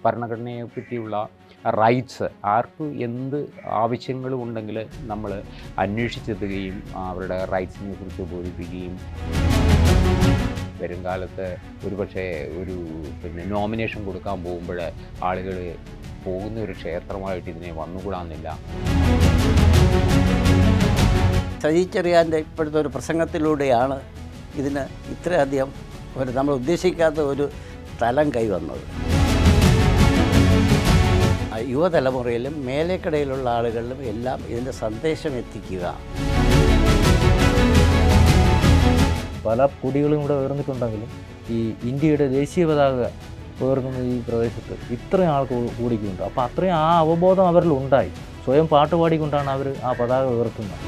ഭരണഘടനയെ പറ്റിയുള്ള റൈറ്റ്സ് ആർക്ക് എന്ത് ആവശ്യങ്ങളും ഉണ്ടെങ്കിൽ നമ്മൾ അന്വേഷിച്ചെത്തുകയും അവരുടെ റൈറ്റ്സിനെ കുറിച്ച് ബോധിപ്പിക്കുകയും വരും കാലത്ത് ഒരുപക്ഷെ ഒരു പിന്നെ നോമിനേഷൻ കൊടുക്കാൻ പോകുമ്പോൾ ആളുകൾ പോകുന്ന ഒരു ക്ഷേത്രമായിട്ട് ഇതിനെ വന്നുകൂടാന്നില്ല സജി ചെറിയാൻ്റെ ഇപ്പോഴത്തെ ഒരു പ്രസംഗത്തിലൂടെയാണ് ഇതിന് ഇത്രയധികം ഒരു നമ്മൾ ഉദ്ദേശിക്കാത്ത ഒരു തലം കൈവന്നത് ആ യുവതലമുറയിലും മേലേക്കടയിലുള്ള ആളുകളിലും എല്ലാം ഇതിൻ്റെ സന്ദേശം എത്തിക്കുക പല കൊടികളും ഇവിടെ ഉയർന്നിട്ടുണ്ടെങ്കിലും ഈ ഇന്ത്യയുടെ ദേശീയ പതാക ഉയർത്തുന്ന ഈ പ്രദേശത്ത് ഇത്രയും ആൾക്ക് കൂടിക്കുണ്ട് അപ്പോൾ അത്രയും ആ അവബോധം അവരിൽ ഉണ്ടായി സ്വയം പാട്ട് പാടിക്കൊണ്ടാണ് അവർ ആ പതാക ഉയർത്തുന്നത്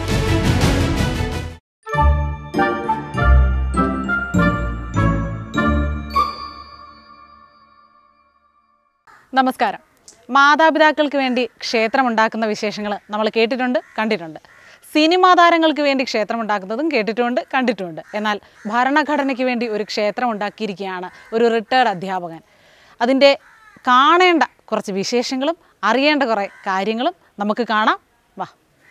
നമസ്കാരം മാതാപിതാക്കൾക്ക് വേണ്ടി ക്ഷേത്രമുണ്ടാക്കുന്ന വിശേഷങ്ങൾ നമ്മൾ കേട്ടിട്ടുണ്ട് കണ്ടിട്ടുണ്ട് സിനിമാ താരങ്ങൾക്ക് വേണ്ടി ക്ഷേത്രം ഉണ്ടാക്കുന്നതും കേട്ടിട്ടുണ്ട് കണ്ടിട്ടുണ്ട് എന്നാൽ ഭരണഘടനയ്ക്ക് വേണ്ടി ഒരു ക്ഷേത്രം ഉണ്ടാക്കിയിരിക്കുകയാണ് ഒരു റിട്ടയർഡ് അധ്യാപകൻ അതിൻ്റെ കാണേണ്ട കുറച്ച് വിശേഷങ്ങളും അറിയേണ്ട കുറേ കാര്യങ്ങളും നമുക്ക് കാണാം വാ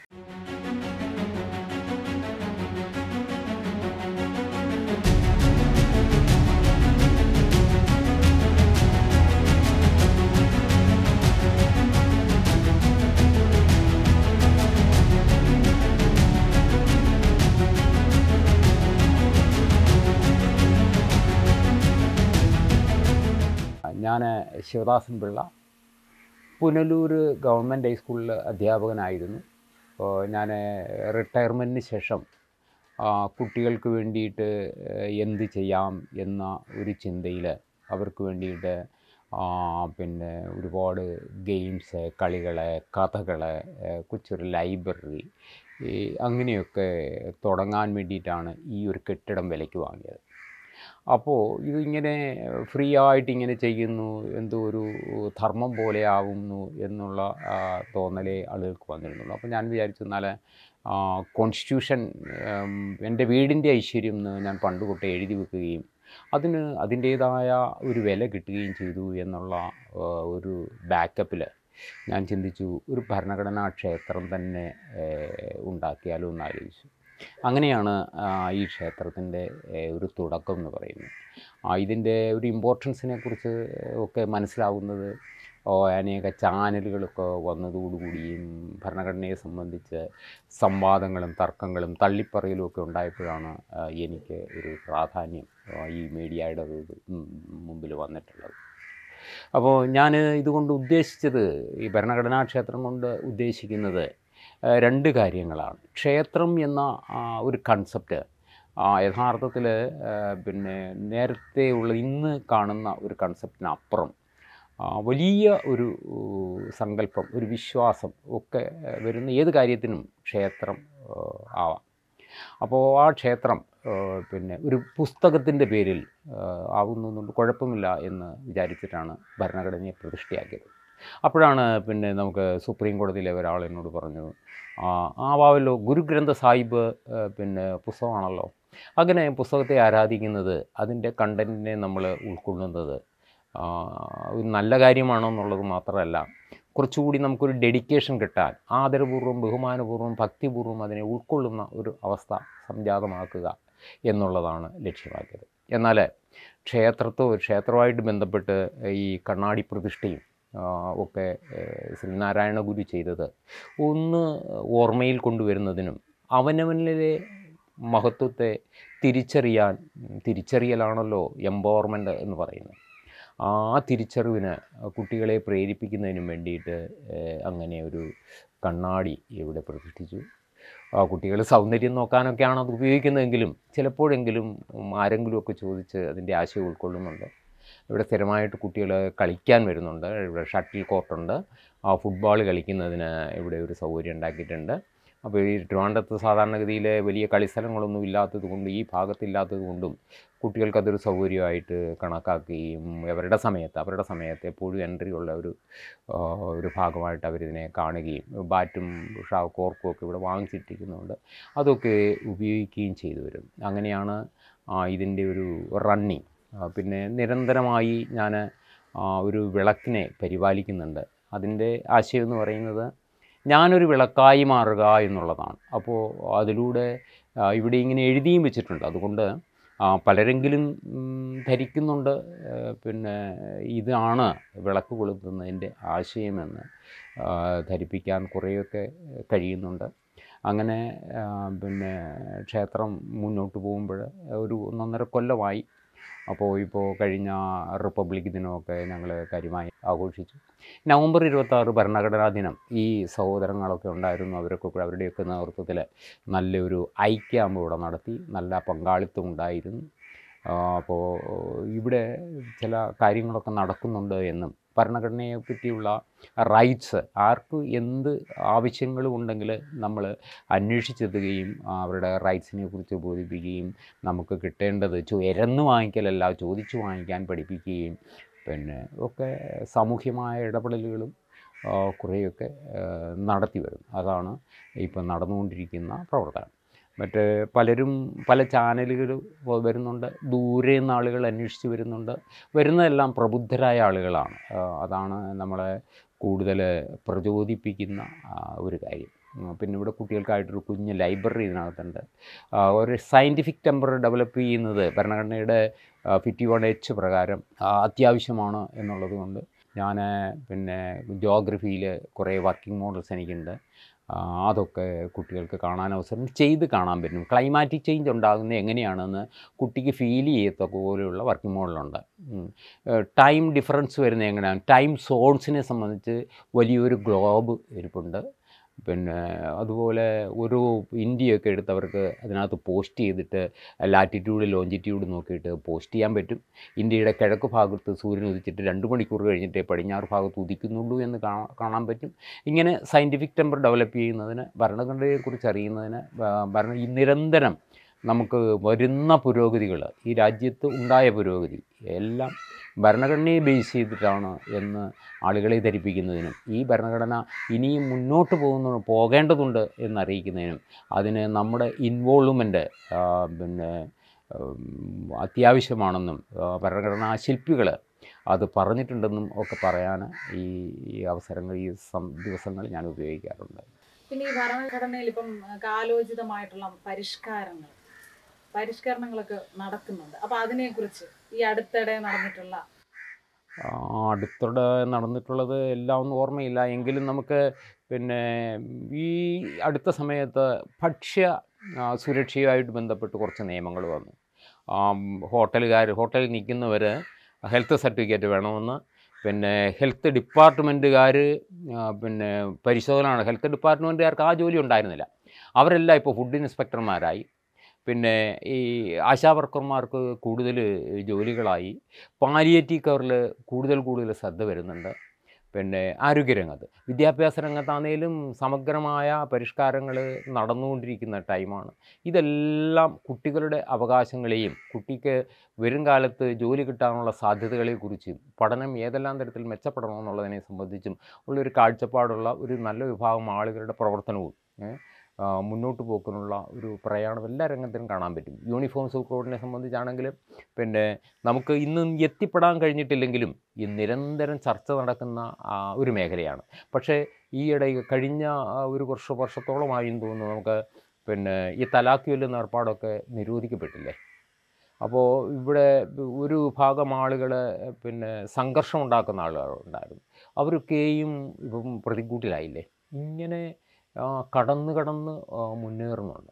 ഞാൻ ശിവദാസൻ പിള്ള പുനലൂർ ഗവൺമെൻറ് ഹൈസ്കൂളിൽ അധ്യാപകനായിരുന്നു അപ്പോൾ ഞാൻ റിട്ടയർമെൻറ്റിന് ശേഷം ആ, കുട്ടികൾക്ക് വേണ്ടിയിട്ട് ഏഹ്, എന്ത് ചെയ്യാം എന്ന ഒരു ചിന്തയിൽ അവർക്ക് വേണ്ടിയിട്ട് ആ, പിന്നെ ഒരുപാട് ഗെയിംസ് കളികൾ കഥകൾ കൊച്ചൊരു ലൈബ്രറി ഈ അങ്ങനെയൊക്കെ തുടങ്ങാൻ വേണ്ടിയിട്ടാണ് ഈ ഒരു കെട്ടിടം വിലയ്ക്ക് വാങ്ങിയത് അപ്പോൾ ഇതിങ്ങനെ ഫ്രീ ആയിട്ട് ഇങ്ങനെ ചെയ്യുന്നു എന്തോ ഒരു ധർമ്മം പോലെ ആവുന്നു എന്നുള്ള ആ, തോന്നലേ ആളുകൾക്ക് വന്നിരുന്നുള്ളൂ അപ്പോൾ ഞാൻ വിചാരിച്ചു എന്നാൽ കോൺസ്റ്റിറ്റ്യൂഷൻ എൻ്റെ വീടിൻ്റെ ഐശ്വര്യം എന്ന് ഞാൻ പണ്ട് തൊട്ടേ എഴുതി വെക്കുകയും അതിന് അതിൻ്റേതായ ഒരു വില കിട്ടുകയും ചെയ്തു എന്നുള്ള ആ, ഒരു ബാക്കപ്പിൽ ഞാൻ ചിന്തിച്ചു ഒരു ഭരണഘടനാ ക്ഷേത്രം തന്നെ ഏഹ്, ഉണ്ടാക്കിയാലോ എന്ന് ആലോചിച്ചു അങ്ങനെയാണ് ആ, ഈ ക്ഷേത്രത്തിൻ്റെ ഒരു തുടക്കം എന്ന് പറയുന്നത് ആ, ഇതിൻ്റെ ഒരു ഇമ്പോർട്ടൻസിനെ കുറിച്ച് ഒക്കെ മനസ്സിലാവുന്നത് ഓ, അനേക ചാനലുകളൊക്കെ വന്നതോടുകൂടിയും ഭരണഘടനയെ സംബന്ധിച്ച് സംവാദങ്ങളും തർക്കങ്ങളും തള്ളിപ്പറയലും ഒക്കെ ഉണ്ടായപ്പോഴാണ് ആ, എനിക്ക് ഒരു പ്രാധാന്യം ആ, ഈ മീഡിയയുടെ ഇത് മുമ്പിൽ വന്നിട്ടുള്ളത് അപ്പോൾ ഞാൻ ഇതുകൊണ്ട് ഉദ്ദേശിച്ചത് ഈ ഭരണഘടനാ ക്ഷേത്രം കൊണ്ട് ഉദ്ദേശിക്കുന്നത് ആ, രണ്ട് കാര്യങ്ങളാണ് ക്ഷേത്രം എന്ന ആ, ഒരു കൺസെപ്റ്റ് യഥാർത്ഥത്തിൽ പിന്നെ നേരത്തെ ഉള്ള ഇന്ന് കാണുന്ന ഒരു കൺസെപ്റ്റിനപ്പുറം ആ, വലിയ ഒരു ഊ, സങ്കല്പം ഒരു വിശ്വാസം ഒക്കെ ആ, വരുന്ന ഏത് കാര്യത്തിനും ക്ഷേത്രം ആ, ആവാം അപ്പോൾ ആ ക്ഷേത്രം ആ, പിന്നെ ഒരു പുസ്തകത്തിൻ്റെ പേരിൽ ആ, ആവുന്നതുകൊണ്ട് കുഴപ്പമില്ല എന്ന് വിചാരിച്ചിട്ടാണ് ഭരണഘടനയെ പ്രതിഷ്ഠയാക്കിയത് അപ്പോഴാണ് പിന്നെ നമുക്ക് സുപ്രീം കോടതിയിലെ ഒരാൾ എന്നോട് പറഞ്ഞു ആ ആവാമല്ലോ ഗുരുഗ്രന്ഥ സാഹിബ് ആ, പിന്നെ പുസ്തകമാണല്ലോ അങ്ങനെ പുസ്തകത്തെ ആരാധിക്കുന്നത് അതിൻ്റെ കണ്ടൻറ്റിനെ നമ്മൾ ഉൾക്കൊള്ളുന്നത് ആ, ഒരു നല്ല കാര്യമാണോ എന്നുള്ളത് മാത്രമല്ല കുറച്ചുകൂടി നമുക്കൊരു ഡെഡിക്കേഷൻ കിട്ടാൻ ആദരപൂർവ്വം ബഹുമാനപൂർവ്വം ഭക്തിപൂർവ്വം അതിനെ ഉൾക്കൊള്ളുന്ന ഒരു അവസ്ഥ സംജാതമാക്കുക എന്നുള്ളതാണ് ലക്ഷ്യമാക്കിയത് എന്നാൽ ക്ഷേത്രത്തോ ക്ഷേത്രവുമായിട്ട് ബന്ധപ്പെട്ട് ഈ കണ്ണാടി പ്രതിഷ്ഠയും ആ, ഒക്കെ ഏഹ്, ശ്രീനാരായണ ഗുരു ചെയ്തത് ഒന്ന് ഓർമ്മയിൽ കൊണ്ടുവരുന്നതിനും അവനവനിലെ മഹത്വത്തെ തിരിച്ചറിയാൻ തിരിച്ചറിയലാണല്ലോ എംപവർമെൻ്റ് എന്ന് പറയുന്നത് ആ തിരിച്ചറിവിന് കുട്ടികളെ പ്രേരിപ്പിക്കുന്നതിനും വേണ്ടിയിട്ട് ഏഹ്, അങ്ങനെ ഒരു കണ്ണാടി ഇവിടെ പ്രതിഷ്ഠിച്ചു ആ കുട്ടികൾ സൗന്ദര്യം നോക്കാനൊക്കെയാണ് അത് ഉപയോഗിക്കുന്നതെങ്കിലും ചിലപ്പോഴെങ്കിലും ഉം, ആരെങ്കിലുമൊക്കെ ചോദിച്ച് അതിൻ്റെ ആശയം ഉൾക്കൊള്ളുന്നുണ്ട് ഇവിടെ സ്ഥിരമായിട്ട് കുട്ടികൾ കളിക്കാൻ വരുന്നുണ്ട് ഇവിടെ ഷട്ടിൽ കോർട്ടുണ്ട് ആ ഫുട്ബോൾ കളിക്കുന്നതിന് ഇവിടെ ഒരു സൗകര്യം ഉണ്ടാക്കിയിട്ടുണ്ട് അപ്പോൾ ഈ ട്രിവാൻഡ്രത്ത് സാധാരണഗതിയിൽ വലിയ കളിസ്ഥലങ്ങളൊന്നും ഇല്ലാത്തത് കൊണ്ട് ഈ ഭാഗത്തില്ലാത്തത് കൊണ്ടും കുട്ടികൾക്കതൊരു സൗകര്യമായിട്ട് കണക്കാക്കുകയും അവരുടെ സമയത്ത് അവരുടെ സമയത്ത് എപ്പോഴും എൻട്രി ഉള്ള ഒരു ആ, ഒരു ഭാഗമായിട്ട് അവരിതിനെ കാണുകയും ബാറ്റും ഷാ കോർക്കും ഒക്കെ ഇവിടെ വാങ്ങിച്ചിട്ടിരിക്കുന്നുണ്ട് അതൊക്കെ ഉപയോഗിക്കുകയും ചെയ്തു വരും അങ്ങനെയാണ് ആ, ഇതിൻ്റെ ഒരു റണ്ണിങ് പിന്നെ നിരന്തരമായി ഞാൻ ആ, ഒരു വിളക്കിനെ പരിപാലിക്കുന്നുണ്ട് അതിൻ്റെ ആശയം എന്ന് പറയുന്നത് ഞാനൊരു വിളക്കായി മാറുക എന്നുള്ളതാണ് അപ്പോൾ അതിലൂടെ ആ, ഇവിടെ ഇങ്ങനെ എഴുതിയും വെച്ചിട്ടുണ്ട് അതുകൊണ്ട് ആ, പലരെങ്കിലും ഉം, ധരിക്കുന്നുണ്ട് ആ, പിന്നെ ഇതാണ് വിളക്ക് കൊളുത്തുന്നതിൻ്റെ ആശയമെന്ന് ആ, ധരിപ്പിക്കാൻ കുറേയൊക്കെ കഴിയുന്നുണ്ട് അങ്ങനെ ആ, പിന്നെ ക്ഷേത്രം മുന്നോട്ട് പോകുമ്പോൾ ഒരു ഒന്നൊന്നര കൊല്ലമായി അപ്പോൾ ഇപ്പോൾ കഴിഞ്ഞ റിപ്പബ്ലിക് ദിനമൊക്കെ ഞങ്ങൾ കാര്യമായി ആഘോഷിച്ചു നവംബർ ഇരുപത്താറ് ഭരണഘടനാ ദിനം ഈ സഹോദരങ്ങളൊക്കെ ഉണ്ടായിരുന്നു അവരൊക്കെ കൂടെ അവരുടെയൊക്കെ നേതൃത്വത്തിൽ നല്ലൊരു ഐക്യാമ്പ് ഇവിടെ നടത്തി നല്ല പങ്കാളിത്തം ഉണ്ടായിരുന്നു ആ, അപ്പോൾ ഇവിടെ ചില കാര്യങ്ങളൊക്കെ നടക്കുന്നുണ്ട് എന്നും ഭരണഘടനയെ പറ്റിയുള്ള റൈറ്റ്സ് ആർക്ക് എന്ത് ആവശ്യങ്ങളും ഉണ്ടെങ്കിൽ നമ്മൾ അന്വേഷിച്ചെത്തുകയും അവരുടെ റൈറ്റ്സിനെ കുറിച്ച് ബോധിപ്പിക്കുകയും നമുക്ക് കിട്ടേണ്ടത് ചോ എരന്ന് വാങ്ങിക്കലല്ല ചോദിച്ചു വാങ്ങിക്കാൻ പഠിപ്പിക്കുകയും പിന്നെ ഒക്കെ സാമൂഹ്യമായ ഇടപെടലുകളും ആ, കുറേയൊക്കെ ആ, നടത്തി വരുന്നു അതാണ് ഇപ്പം നടന്നുകൊണ്ടിരിക്കുന്ന പ്രവർത്തനം മറ്റ് പലരും പല ചാനലുകൾ വരുന്നുണ്ട് ദൂരെ നിന്ന് ആളുകൾ അന്വേഷിച്ച് വരുന്നുണ്ട് വരുന്നതെല്ലാം പ്രബുദ്ധരായ ആളുകളാണ് ആ, അതാണ് നമ്മളെ കൂടുതൽ പ്രചോദിപ്പിക്കുന്ന ആ, ഒരു കാര്യം ഉം, പിന്നെ ഇവിടെ കുട്ടികൾക്കായിട്ടൊരു കുഞ്ഞ് ലൈബ്രറി ഇതിനകത്തുണ്ട് ആ, ഒരു സയൻറ്റിഫിക് ടെമ്പർ ഡെവലപ്പ് ചെയ്യുന്നത് ഭരണഘടനയുടെ ഫിഫ്റ്റി വൺ എച്ച് പ്രകാരം ആ, അത്യാവശ്യമാണ് എന്നുള്ളത് കൊണ്ട് ഞാൻ പിന്നെ ജോഗ്രഫിയിൽ കുറേ വർക്കിംഗ് മോഡൽസ് എനിക്കുണ്ട് ആ, അതൊക്കെ കുട്ടികൾക്ക് കാണാൻ അവസരം ചെയ്ത് കാണാൻ പറ്റും ക്ലൈമാറ്റിക് ചേഞ്ച് ഉണ്ടാകുന്നത് എങ്ങനെയാണെന്ന് കുട്ടിക്ക് ഫീൽ ചെയ്യത്തക്ക പോലെയുള്ള വർക്കിംഗ് മോഡലുണ്ട് ടൈം ഡിഫറൻസ് വരുന്നത് എങ്ങനെയാണ് ടൈം സോൺസിനെ സംബന്ധിച്ച് വലിയൊരു ഗ്ലോബ് ഇരിപ്പുണ്ട് പിന്നെ അതുപോലെ ഒരു ഇന്ത്യയൊക്കെ എടുത്തവർക്ക് അതിനകത്ത് പോസ്റ്റ് ചെയ്തിട്ട് ലാറ്റിറ്റ്യൂഡ് ലോഞ്ചിറ്റ്യൂഡ് നോക്കിയിട്ട് പോസ്റ്റ് ചെയ്യാൻ പറ്റും ഇന്ത്യയുടെ കിഴക്ക് ഭാഗത്ത് സൂര്യൻ ഉദിച്ചിട്ട് രണ്ട് മണിക്കൂർ കഴിഞ്ഞിട്ടേ പടിഞ്ഞാറ് ഭാഗത്ത് ഉദിക്കുന്നുള്ളൂ എന്ന് കാണാ- കാണാൻ പറ്റും ഇങ്ങനെ സയൻറ്റിഫിക് ടെമ്പർ ഡെവലപ്പ് ചെയ്യുന്നതിന് ഭരണഘടനയെക്കുറിച്ച് അറിയുന്നതിന് ഭ- ഭരണ ഈ നിരന്തരം നമുക്ക് വരുന്ന പുരോഗതികൾ ഈ രാജ്യത്ത് ഉണ്ടായ പുരോഗതി എല്ലാം ഭരണഘടനയെ ബേസ് ചെയ്തിട്ടാണ് എന്ന് ആളുകളെ ധരിപ്പിക്കുന്നതിനും ഈ ഭരണഘടന ഇനിയും മുന്നോട്ട് പോകുന്ന പോകേണ്ടതുണ്ട് എന്നറിയിക്കുന്നതിനും അതിന് നമ്മുടെ ഇൻവോൾവ്മെൻറ്റ് പിന്നെ ഉം, അത്യാവശ്യമാണെന്നും ആ, ഭരണഘടനാ ശില്പികൾ അത് പറഞ്ഞിട്ടുണ്ടെന്നും ഒക്കെ പറയാൻ ഈ ഈ അവസരങ്ങൾ ഈ സം ദിവസങ്ങൾ ഞാൻ ഉപയോഗിക്കാറുണ്ട് പിന്നെ ഈ ഭരണഘടനയിൽ ഇപ്പം കാലോചിതമായിട്ടുള്ള പരിഷ്കാരങ്ങൾ പരിഷ്കരണങ്ങളൊക്കെ നടക്കുന്നുണ്ട് അപ്പൊ അതിനെക്കുറിച്ച് ഈ അടുത്തിടെ നടന്നിട്ടുള്ള ആ, അടുത്തിടെ നടന്നിട്ടുള്ളത് എല്ലാം ഒന്നും ഓർമ്മയില്ല എങ്കിലും നമുക്ക് പിന്നെ ഈ അടുത്ത സമയത്ത് ഭക്ഷ്യ ആ, സുരക്ഷയുമായിട്ട് ബന്ധപ്പെട്ട് കുറച്ച് നിയമങ്ങൾ വന്നു ഹോട്ടലുകാർ ഹോട്ടലിൽ നിൽക്കുന്നവർ ഹെൽത്ത് സർട്ടിഫിക്കറ്റ് വേണമെന്ന് പിന്നെ ഹെൽത്ത് ഡിപ്പാർട്ട്മെൻറ്റുകാർ പിന്നെ പരിശോധന ഹെൽത്ത് ഡിപ്പാർട്ട്മെൻറ്റുകാർക്ക് ആ ജോലി ഉണ്ടായിരുന്നില്ല അവരെല്ലാം ഇപ്പോൾ ഫുഡ് ഇൻസ്പെക്ടർമാരായി പിന്നെ ഈ ആശാ വർക്കർമാർക്ക് കൂടുതൽ ജോലികളായി പാലിയേറ്റീവ് കെയറിൽ കൂടുതൽ കൂടുതൽ ശ്രദ്ധ വരുന്നുണ്ട് പിന്നെ ആരോഗ്യരംഗത്ത് വിദ്യാഭ്യാസ രംഗത്താണേലും സമഗ്രമായ പരിഷ്കാരങ്ങൾ നടന്നുകൊണ്ടിരിക്കുന്ന ടൈമാണ് ഇതെല്ലാം കുട്ടികളുടെ അവകാശങ്ങളെയും കുട്ടിക്ക് വരും കാലത്ത് ജോലി കിട്ടാനുള്ള സാധ്യതകളെക്കുറിച്ചും പഠനം ഏതെല്ലാം തരത്തിൽ മെച്ചപ്പെടണമെന്നുള്ളതിനെ സംബന്ധിച്ചും ഉള്ളൊരു കാഴ്ചപ്പാടുള്ള ഒരു നല്ല വിഭാഗം ആളുകളുടെ പ്രവർത്തനവും ഏ, ആ, മുന്നോട്ട് പോക്കിനുള്ള ഒരു പ്രയാണം എല്ലാ രംഗത്തിനും കാണാൻ പറ്റും യൂണിഫോം സൂപ്പ് കോഡിനെ സംബന്ധിച്ചാണെങ്കിലും പിന്നെ നമുക്ക് ഇന്നും എത്തിപ്പെടാൻ കഴിഞ്ഞിട്ടില്ലെങ്കിലും ഈ നിരന്തരം ചർച്ച നടക്കുന്ന ആ, ഒരു മേഖലയാണ് പക്ഷേ ഈയിടെ കഴിഞ്ഞ ആ, ഒരു വർഷ വർഷത്തോളമായി എന്ന് തോന്നുന്നു നമുക്ക് പിന്നെ ഈ തലാഖ് ചൊല്ലുന്ന ഏർപ്പാടൊക്കെ നിരോധിക്കപ്പെട്ടില്ലേ അപ്പോൾ ഇവിടെ ഒരു വിഭാഗം ആളുകൾ പിന്നെ സംഘർഷം ഉണ്ടാക്കുന്ന ആളുകളുണ്ടായിരുന്നു അവരൊക്കെയും ഇപ്പം പ്രതിക്കൂട്ടിലായില്ലേ ഇങ്ങനെ ആ, കടന്ന് കടന്ന് ആ, മുന്നേറുന്നുണ്ട്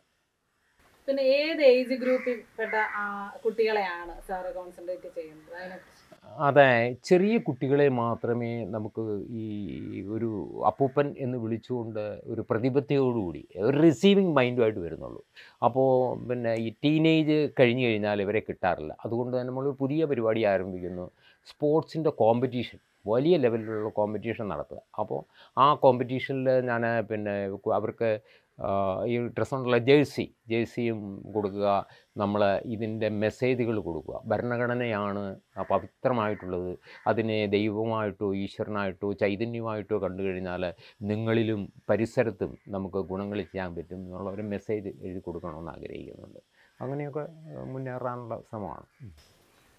പിന്നെ ഏത് ഏജ് ഗ്രൂപ്പിൽ പെട്ട ആ, കുട്ടികളെയാണ് സാറ് കോൺസെൻട്രേറ്റ് ചെയ്യുന്നത് അതിനെക്കുറിച്ച് അതെ ചെറിയ കുട്ടികളെ മാത്രമേ നമുക്ക് ഈ ഒരു അപ്പൂപ്പൻ എന്ന് വിളിച്ചുകൊണ്ട് ഒരു പ്രതിബദ്ധതയോടുകൂടി ഒരു റിസീവിങ് മൈൻഡുമായിട്ട് വരുന്നുള്ളൂ അപ്പോൾ പിന്നെ ഈ ടീനേജ് കഴിഞ്ഞ് കഴിഞ്ഞാൽ ഇവരെ കിട്ടാറില്ല അതുകൊണ്ട് തന്നെ നമ്മൾ പുതിയ പരിപാടി ആരംഭിക്കുന്നു സ്പോർട്സിൻ്റെ കോമ്പറ്റീഷൻ വലിയ ലെവലിലുള്ള കോമ്പറ്റീഷൻ നടത്തുക അപ്പോൾ ആ കോമ്പറ്റീഷനിൽ ഞാൻ പിന്നെ അവർക്ക് ആ, ഈ ഡ്രസ് കൊണ്ടുള്ള ജേഴ്സി ജേഴ്സിയും കൊടുക്കുക നമ്മൾ ഇതിൻ്റെ മെസ്സേജുകൾ കൊടുക്കുക ഭരണഘടനയാണ് ആ പവിത്രമായിട്ടുള്ളത് അതിനെ ദൈവമായിട്ടോ ഈശ്വരനായിട്ടോ ചൈതന്യമായിട്ടോ കണ്ടു കഴിഞ്ഞാൽ നിങ്ങളിലും പരിസരത്തും നമുക്ക് ഗുണങ്ങൾ ചെയ്യാൻ പറ്റും എന്നുള്ള ഒരു മെസ്സേജ് എഴുതി കൊടുക്കണമെന്ന് ആഗ്രഹിക്കുന്നുണ്ട് അങ്ങനെയൊക്കെ ആ, മുന്നേറാനുള്ള ശ്രമമാണ്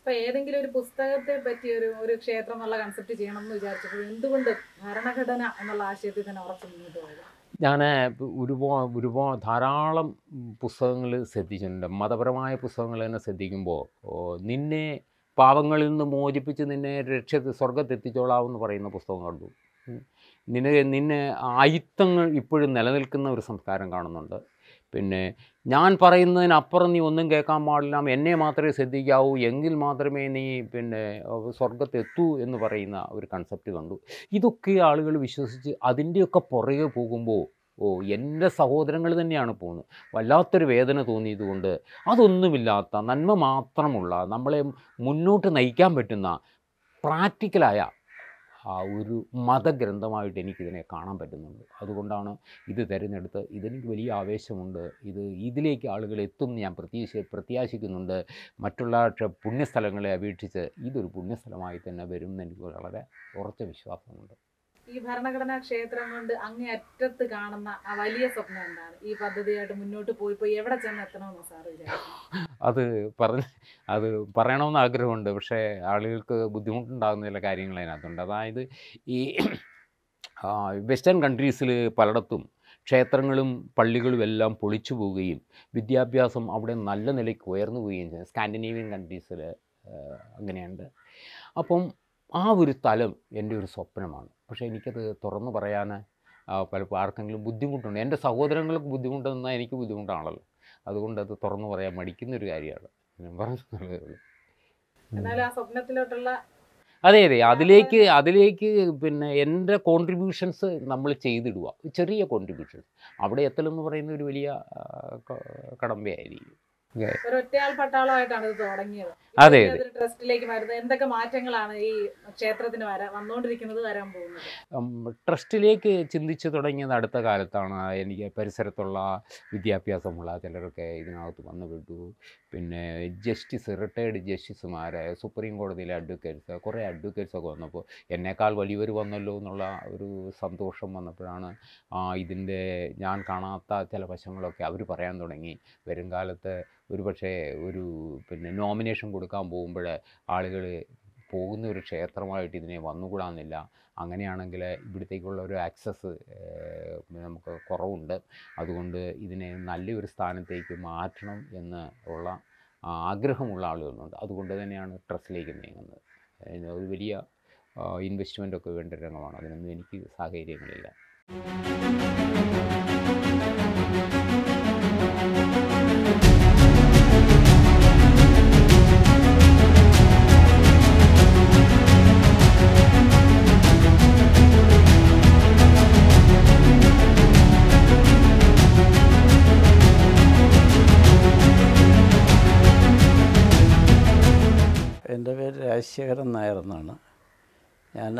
ഇപ്പൊ ഏതെങ്കിലും ഒരു പുസ്തകത്തെ പറ്റി ഒരു ഒരു ക്ഷേത്രം എന്നുള്ള കൺസെപ്റ്റ് ചെയ്യണം എന്ന് വിചാരിച്ചപ്പോൾ എന്തുകൊണ്ട് ഭരണഘടന എന്നുള്ള ആശയത്തിൽ തന്നെ ഉറച്ചു മുന്നോട്ട് പോയത് ഞാൻ ഒരുപാട് ഒരുപാട് ധാരാളം പുസ്തകങ്ങൾ ശ്രദ്ധിച്ചിട്ടുണ്ട് മതപരമായ പുസ്തകങ്ങൾ തന്നെ ശ്രദ്ധിക്കുമ്പോൾ ഓ, നിന്നെ പാവങ്ങളിൽ നിന്ന് മോചിപ്പിച്ച് നിന്നെ രക്ഷ സ്വർഗത്തെത്തിച്ചോളാം എന്ന് പറയുന്ന പുസ്തകം കണ്ടു ഉം. നിന്നെ നിന്നെ ആയുത്തങ്ങൾ ഇപ്പോഴും നിലനിൽക്കുന്ന ഒരു സംസ്കാരം കാണുന്നുണ്ട് പിന്നെ ഞാൻ പറയുന്നതിനപ്പുറം നീ ഒന്നും കേൾക്കാൻ പാടില്ല എന്നെ മാത്രമേ ശ്രദ്ധിക്കാവൂ എങ്കിൽ മാത്രമേ നീ പിന്നെ ഏഹ്, സ്വർഗത്തെത്തൂ എന്ന് പറയുന്ന ഒരു കൺസെപ്റ്റ് കണ്ടു ഇതൊക്കെ ആളുകൾ വിശ്വസിച്ച് അതിൻ്റെയൊക്കെ പുറകെ പോകുമ്പോൾ ഓ എൻ്റെ സഹോദരങ്ങൾ തന്നെയാണ് പോകുന്നത് വല്ലാത്തൊരു വേദന തോന്നിയതുകൊണ്ട് അതൊന്നുമില്ലാത്ത നന്മ മാത്രമുള്ള നമ്മളെ മുന്നോട്ട് നയിക്കാൻ പറ്റുന്ന പ്രാക്ടിക്കലായ ആ ഒരു മതഗ്രന്ഥമായിട്ട് എനിക്കിതിനെ കാണാൻ പറ്റുന്നുണ്ട് അതുകൊണ്ടാണ് ഇത് തിരഞ്ഞെടുത്ത് ഇതെനിക്ക് വലിയ ആവേശമുണ്ട് ഇത് ഇതിലേക്ക് ആളുകൾ എത്തും എന്ന് ഞാൻ പ്രതീക്ഷ പ്രത്യാശിക്കുന്നുണ്ട് മറ്റുള്ള ക്ഷ- പുണ്യസ്ഥലങ്ങളെ അപേക്ഷിച്ച് ഇതൊരു പുണ്യസ്ഥലമായി തന്നെ വരും എന്ന് എനിക്ക് വളരെ ഉറച്ച വിശ്വാസമുണ്ട് ഈ ഭരണഘടനാ ക്ഷേത്രം കൊണ്ട് അങ്ങേ അറ്റത്ത് കാണുന്ന ആ വലിയ സ്വപ്നം എന്താണ് ഈ പദ്ധതിയായിട്ട് മുന്നോട്ട് പോയി പോയി എവിടെ ചെന്ന് എത്തണമെന്ന് സാർ വിചാരിക്കുന്നു അത് പറഞ്ഞ് അത് പറയണമെന്ന് ആഗ്രഹമുണ്ട് പക്ഷേ ആളുകൾക്ക് ബുദ്ധിമുട്ടുണ്ടാകുന്ന ചില കാര്യങ്ങൾ അതിനകത്തുണ്ട് അതായത് ഈ ആ, വെസ്റ്റേൺ കൺട്രീസിൽ പലയിടത്തും ക്ഷേത്രങ്ങളും പള്ളികളും എല്ലാം പൊളിച്ചു പോവുകയും വിദ്യാഭ്യാസം അവിടെ നല്ല നിലയ്ക്ക് ഉയർന്നു പോവുകയും ചെയ്യും സ്കാൻഡിനേവിയൻ കൺട്രീസിൽ അങ്ങനെയുണ്ട് അപ്പം ആ ഒരു തലം എൻ്റെ ഒരു സ്വപ്നമാണ് പക്ഷേ എനിക്കത് തുറന്നു പറയാൻ ആ, പലപ്പോൾ ആർക്കെങ്കിലും ബുദ്ധിമുട്ടുണ്ട് എൻ്റെ സഹോദരങ്ങൾക്ക് ബുദ്ധിമുട്ടെന്നാൽ എനിക്ക് ബുദ്ധിമുട്ടാണല്ലോ അതുകൊണ്ട് അത് തുറന്നു പറയാൻ മടിക്കുന്ന ഒരു കാര്യമാണ് ഞാൻ പറഞ്ഞതേ ഉള്ളൂ എന്നാലും ആ സ്വപ്നത്തിലോട്ടുള്ള അതെ അതെ അതിലേക്ക് അതിലേക്ക് പിന്നെ എൻ്റെ കോൺട്രിബ്യൂഷൻസ് നമ്മൾ ചെയ്തിടുക ചെറിയ കോൺട്രിബ്യൂഷൻസ് അവിടെ എത്തലെന്ന് പറയുന്ന ഒരു വലിയ ആ, ക- കടമ്പയായിരിക്കും ഒരു ഒറ്റയാൾ പട്ടാളമായിട്ടാണ് ഇത് തുടങ്ങിയത് അതെ, ഇപ്പൊ ഇതൊരു ട്രസ്റ്റിലേക്ക് വരുന്നത് എന്തൊക്കെ മാറ്റങ്ങളാണ് ഈ ക്ഷേത്രത്തിന് വരാൻ വന്നുകൊണ്ടിരിക്കുന്നത് വരാൻ പോകുന്നത് ഉം, ട്രസ്റ്റിലേക്ക് ചിന്തിച്ച് തുടങ്ങിയത് അടുത്ത കാലത്താണ് എനിക്ക് പരിസരത്തുള്ള വിദ്യാഭ്യാസമുള്ള ചിലരൊക്കെ ഇതിനകത്ത് വന്നുപെട്ടു പിന്നെ ജസ്റ്റിസ് റിട്ടയർഡ് ജസ്റ്റിസുമാർ സുപ്രീം കോടതിയിലെ അഡ്വക്കേറ്റ്സ് കുറേ അഡ്വക്കേറ്റ്സ് ഒക്കെ വന്നപ്പോൾ എന്നേക്കാൾ വലിയവർ വന്നല്ലോ എന്നുള്ള ഒരു സന്തോഷം വന്നപ്പോഴാണ് ആ, ഇതിൻ്റെ ഞാൻ കാണാത്ത ചില വശങ്ങളൊക്കെ അവർ പറയാൻ തുടങ്ങി വരും കാലത്ത് ഒരു പക്ഷേ ഒരു പിന്നെ നോമിനേഷൻ കൊടുക്കാൻ പോകുമ്പോൾ ആളുകൾ പോകുന്ന ഒരു ക്ഷേത്രമായിട്ട് ഇതിനെ വന്നുകൂടാന്നില്ല അങ്ങനെയാണെങ്കിൽ ഇവിടത്തേക്കുള്ള ഒരു ആക്സസ് നമുക്ക് കുറവുണ്ട് അതുകൊണ്ട് ഇതിനെ നല്ലൊരു സ്ഥാനത്തേക്ക് മാറ്റണം എന്ന് ഉള്ള ആഗ്രഹമുള്ള ആളുകളുണ്ട് അതുകൊണ്ട് തന്നെയാണ് ട്രസ്റ്റിലേക്ക് നീങ്ങുന്നത് അതിന് ഒരു വലിയ ഇൻവെസ്റ്റ്മെൻ്റ് ഒക്കെ വേണ്ട രംഗമാണ് അതിനൊന്നും എനിക്ക് സാഹചര്യങ്ങളില്ല എൻ്റെ പേര് രാജശേഖരൻ നായർ എന്നാണ് ഞാൻ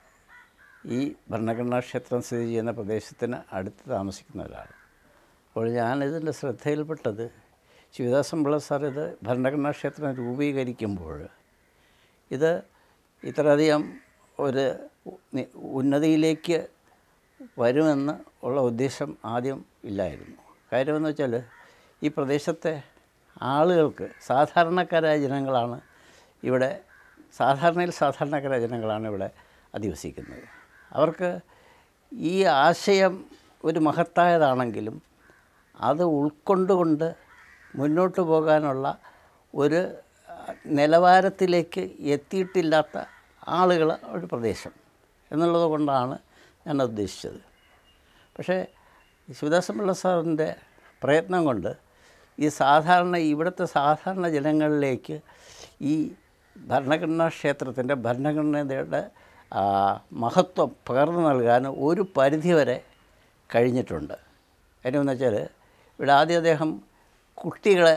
ഈ ഭരണഘടനാ ക്ഷേത്രം സ്ഥിതി ചെയ്യുന്ന പ്രദേശത്തിന് അടുത്ത് താമസിക്കുന്ന ഒരാൾ അപ്പോൾ ഞാനിതിൻ്റെ ശ്രദ്ധയിൽപ്പെട്ടത് ശിവദാസൻ പിള്ള സാർ ഇത് ഭരണഘടനാ ക്ഷേത്രം രൂപീകരിക്കുമ്പോൾ ഇത് ഇത്രയധികം ഒരു ഉ- ഉന്നതിയിലേക്ക് വരുമെന്ന് ഉള്ള ഉദ്ദേശം ആദ്യം ഇല്ലായിരുന്നു കാര്യമെന്ന് വെച്ചാൽ ഈ പ്രദേശത്തെ ആളുകൾക്ക് സാധാരണക്കാരായ ജനങ്ങളാണ് ഇവിടെ സാധാരണയിൽ സാധാരണക്കാരായ ജനങ്ങളാണ് ഇവിടെ അധിവസിക്കുന്നത് അവർക്ക് ഈ ആശയം ഒരു മഹത്തായതാണെങ്കിലും അത് ഉൾക്കൊണ്ടുകൊണ്ട് മുന്നോട്ട് പോകാനുള്ള ഒരു അഹ്, നിലവാരത്തിലേക്ക് എത്തിയിട്ടില്ലാത്ത ആളുകൾ ഒരു പ്രദേശം എന്നുള്ളത് കൊണ്ടാണ് ഞാൻ ഉദ്ദേശിച്ചത് പക്ഷേ ശിവദാസൻ പിള്ള സാറിൻ്റെ പ്രയത്നം കൊണ്ട് ഈ സാധാരണ ഇവിടുത്തെ സാധാരണ ജനങ്ങളിലേക്ക് ഈ ഭരണഘടനാ ക്ഷേത്രത്തിൻ്റെ ഭരണഘടനയുടെ ആ, മഹത്വം പകർന്നു നൽകാൻ ഒരു പരിധിവരെ കഴിഞ്ഞിട്ടുണ്ട് കാര്യമെന്ന് വെച്ചാൽ ഇവിടെ ആദ്യം അദ്ദേഹം കുട്ടികളെ